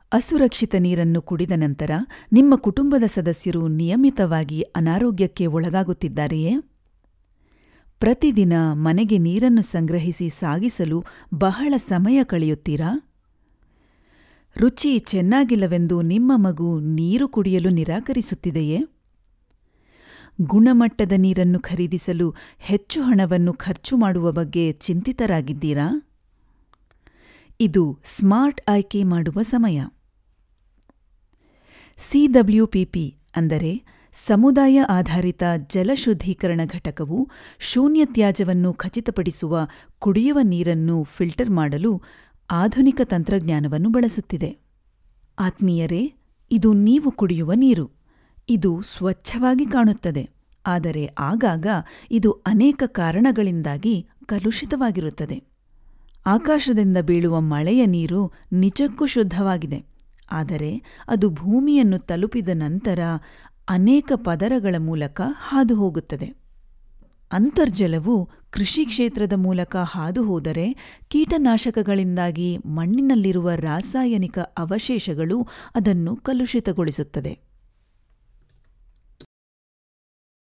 ಅಸುರಕ್ಷಿತ ನೀರನ್ನು ಕುಡಿದ ನಂತರ ನಿಮ್ಮ ಕುಟುಂಬದ ಸದಸ್ಯರು ನಿಯಮಿತವಾಗಿ ಅನಾರೋಗ್ಯಕ್ಕೆ ಒಳಗಾಗುತ್ತಿದ್ದಾರೆಯೇ ಪ್ರತಿದಿನ ಮನೆಗೆ ನೀರನ್ನು ಸಂಗ್ರಹಿಸಿ ಸಾಗಿಸಲು ಬಹಳ ಸಮಯ ಕಳೆಯುತ್ತೀರಾ ರುಚಿ ಚೆನ್ನಾಗಿಲ್ಲವೆಂದು ನಿಮ್ಮ ಮಗು ನೀರು ಕುಡಿಯಲು ನಿರಾಕರಿಸುತ್ತಿದೆಯೇ ಗುಣಮಟ್ಟದ ನೀರನ್ನು ಖರೀದಿಸಲು ಹೆಚ್ಚು ಹಣವನ್ನು ಖರ್ಚು ಮಾಡುವ ಬಗ್ಗೆ ಚಿಂತಿತರಾಗಿದ್ದೀರಾ ಇದು ಸ್ಮಾರ್ಟ್ ಆಯ್ಕೆ ಮಾಡುವ ಸಮಯ ಸಿಡಬ್ಲ್ಯೂಪಿಪಿ ಅಂದರೆ ಸಮುದಾಯ ಆಧಾರಿತ ಜಲಶುದ್ಧೀಕರಣ ಘಟಕವು ಶೂನ್ಯ ತ್ಯಾಜ್ಯವನ್ನು ಖಚಿತಪಡಿಸುವ ಕುಡಿಯುವ ನೀರನ್ನು ಫಿಲ್ಟರ್ ಮಾಡಲು ಆಧುನಿಕ ತಂತ್ರಜ್ಞಾನವನ್ನು ಬಳಸುತ್ತಿದೆ ಆತ್ಮೀಯರೇ ಇದು ನೀವು ಕುಡಿಯುವ ನೀರು ಇದು ಸ್ವಚ್ಛವಾಗಿ ಕಾಣುತ್ತದೆ ಆದರೆ ಆಗಾಗ ಇದು ಅನೇಕ ಕಾರಣಗಳಿಂದಾಗಿ ಕಲುಷಿತವಾಗಿರುತ್ತದೆ ಆಕಾಶದಿಂದ ಬೀಳುವ ಮಳೆಯ ನೀರು ನಿಜಕ್ಕೂ ಶುದ್ಧವಾಗಿದೆ ಆದರೆ ಅದು ಭೂಮಿಯನ್ನು ತಲುಪಿದ ನಂತರ ಅನೇಕ ಪದರಗಳ ಮೂಲಕ ಹಾದು ಹೋಗುತ್ತದೆ ಅಂತರ್ಜಲವು ಕೃಷಿ ಕ್ಷೇತ್ರದ ಮೂಲಕ ಹಾದು ಹೋದರೆ ಕೀಟನಾಶಕಗಳಿಂದಾಗಿ ಮಣ್ಣಿನಲ್ಲಿರುವ ರಾಸಾಯನಿಕ ಅವಶೇಷಗಳು ಅದನ್ನು ಕಲುಷಿತಗೊಳಿಸುತ್ತದೆ